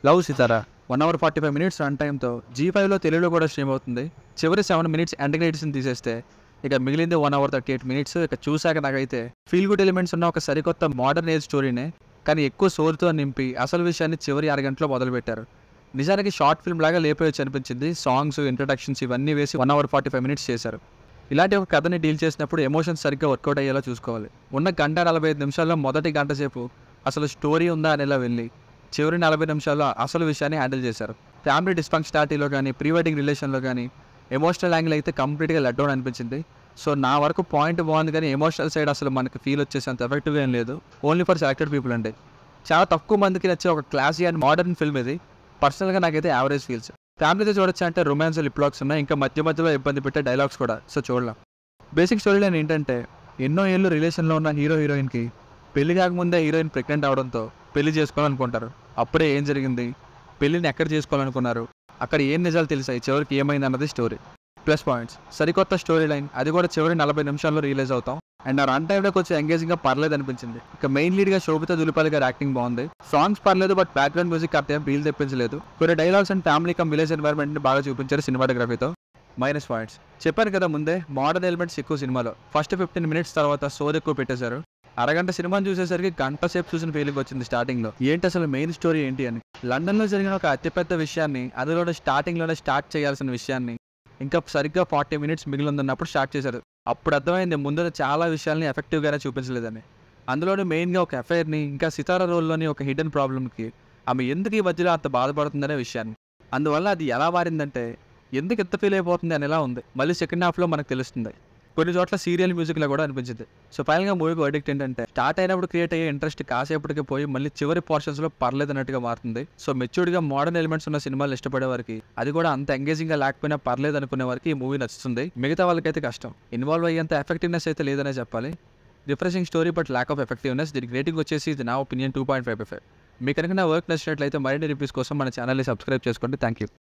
love Sitara one hour forty five minutes run టైంతో Zee ఫైవ్లో తెలుగులో కూడా స్ట్రీమ్ అవుతుంది చివరి సెవెన్ మినిట్స్ ఎండింగ్ రైట్స్ని తీసేస్తే ఇక మిగిలింది one hour thirty eight minutes ఇక చూశాక నాకైతే ఫీల్ గుడ్ ఎలిమెంట్స్ ఉన్న ఒక సరికొత్త మోడర్న్ ఏజ్ స్టోరీనే కానీ ఎక్కువ సోర్తో నింపి అసలు విషయాన్ని చివరి అరగంటలో మొదలుపెట్టారు నిజానికి షార్ట్ ఫిల్మ్ లాగా లేపేయచ్చు అనిపించింది సాంగ్స్ ఇంట్రడక్షన్స్ ఇవన్నీ వేసి one hour forty five minutes చేశారు ఇలాంటి ఒక కథని డీల్ చేసినప్పుడు ఎమోషన్స్ సరిగ్గా వర్కౌట్ అయ్యేలా చూసుకోవాలి ఉన్న గంట నలభై ఐదు నిమిషాల్లో మొదటి గంట సేపు అసలు స్టోరీ ఉందా అనేలా వెళ్ళి చివరి నలభై నిమిషాల్లో అసలు విషయాన్ని హ్యాండిల్ చేశారు ఫ్యామిలీ డిస్ఫంక్షనాలిటీలో కానీ ప్రీ వెడ్డింగ్ రిలేషన్లో కానీ ఎమోషనల్ యాంగిల్ అయితే కంప్లీట్గా లెట్ డౌన్ అనిపించింది సో నా వరకు పాయింట్ బాగుంది కానీ ఎమోషనల్ సైడ్ అసలు మనకి ఫీల్ వచ్చేసేంత ఎఫెక్టివ్గా ఏం లేదు ఓన్లీ ఫర్ సెలెక్టెడ్ పీపుల్ అండి చాలా తక్కువ మందికి నచ్చే ఒక క్లాసీ అండ్ మోడర్న్ ఫిల్మ్ ఇది పర్సనల్గా నాకైతే యావరేజ్ ఫీల్స్ ఫ్యామిలీతో చూడొచ్చు అంటే రొమాన్స్ లిప్లాక్స్ ఉన్నాయి ఇంకా మధ్య మధ్యలో ఇబ్బంది పెట్టే డైలాగ్స్ కూడా సో చూడలేం బేసిక్ స్టోరీ లైన్ ఏంటంటే ఎన్నో ఏళ్ళు రిలేషన్లో ఉన్న హీరో హీరోయిన్కి పెళ్లి కాకముందే హీరోయిన్ ప్రెగ్నెంట్ అవడంతో పెళ్లి చేసుకోవాలనుకుంటారు అప్పుడే ఏం జరిగింది పెళ్లిని ఎక్కడ చేసుకోవాలనుకున్నారు అక్కడ ఏం నిజాలు తెలిసాయి చివరికి ఏమైంది అన్నది స్టోరీ ప్లస్ పాయింట్స్ సరికొత్త స్టోరీ లైన్ అది కూడా చివరి నలభై నిమిషాల్లో రిలీజ్ అవుతాం అండ్ ఆ రన్ టైంలో కొంచెం ఎంగేజింగ్గా పర్లేదు అనిపించింది ఇక మెయిన్ లీడ్గా శోభిత దులిపాలి గారి యాక్టింగ్ బాగుంది సాంగ్స్ పర్లేదు బట్ బ్యాక్గ్రౌండ్ మ్యూజిక్ అర్థం ఫీల్ తెప్పించలేదు కొన్ని dialogues and family cum village ఎన్వైర్మెంట్ని బాగా చూపించారు సినిమాటోగ్రఫీతో మైనస్ పాయింట్స్ చెప్పాను కదా ముందే మోడర్న్ ఎలిమెంట్స్ ఎక్కువ సినిమాలో ఫస్ట్ ఫిఫ్టీన్ మినిట్స్ తర్వాత సోది ఎక్కువ పెట్టేశారు అరగంట సినిమాని చూసేసరికి గంట సేపు చూసిన ఫీలింగ్ వచ్చింది స్టార్టింగ్ లో ఏంటి అసలు మెయిన్ స్టోరీ ఏంటి అని లండన్ లో జరిగిన ఒక అతిపెద్ద విషయాన్ని అందులోనే స్టార్టింగ్ లోనే స్టార్ట్ చేయాల్సిన విషయాన్ని ఇంకా సరిగ్గా ఫార్టీ మినిట్స్ మిగిలిందన్నప్పుడు స్టార్ట్ చేశారు అప్పుడు అర్థమైంది ముందర చాలా విషయాల్ని ఎఫెక్టివ్ గానే చూపించలేదని అందులోనే మెయిన్ గా ఒక అఫైర్ని ఇంకా సితారా రోల్లోని ఒక హిడెన్ ప్రాబ్లమ్కి ఆమె ఎందుకు ఈ మధ్యలో అంత బాధపడుతుందనే విషయాన్ని అందువల్ల అది ఎలా మారిందంటే ఎందుకు ఎంత ఫీల్ అయిపోతుంది అని ఎలా ఉంది మళ్ళీ సెకండ్ హాఫ్లో మనకు తెలుస్తుంది కొన్ని చోట్ల సీరియల్ మ్యూజిక్లో కూడా అనిపించింది సో ఫైనల్గా మూవీకి అడిక్ట్ ఏంటంటే స్టార్ట్ అయినప్పుడు క్రియేట్ అయ్యే ఇంట్రెస్ట్ కాసేపటికి పోయి మళ్ళీ చివరి పోర్షన్స్లో పర్లేదు అన్నట్టుగా మారుతుంది సో మెచ్యూర్డ్గా మోడర్న్ ఎలిమెంట్స్ ఉన్న సినిమాలు ఇష్టపడే వారికి అది కూడా అంత ఎంగేజింగ్గా లేకపోయినా పర్లేదు అనుకునే వారికి ఈ మూవీ నచ్చుతుంది మిగతా వాళ్ళకైతే కష్టం ఇన్వాల్వ్ అయ్యేంత ఎఫెక్టివ్నెస్ అయితే లేదనే చెప్పాలి refreshing story but lack of effectiveness దీనికి రేటింగ్ వచ్చేసి ఇది నా opinion two point five five మీ కనుక నా వర్క్ నచ్చినట్లయితే మరిన్ని రివ్యూస్ కోసం మన ఛానల్ని సబ్స్క్రైబ్ చేసుకోండి థ్యాంక్ యూ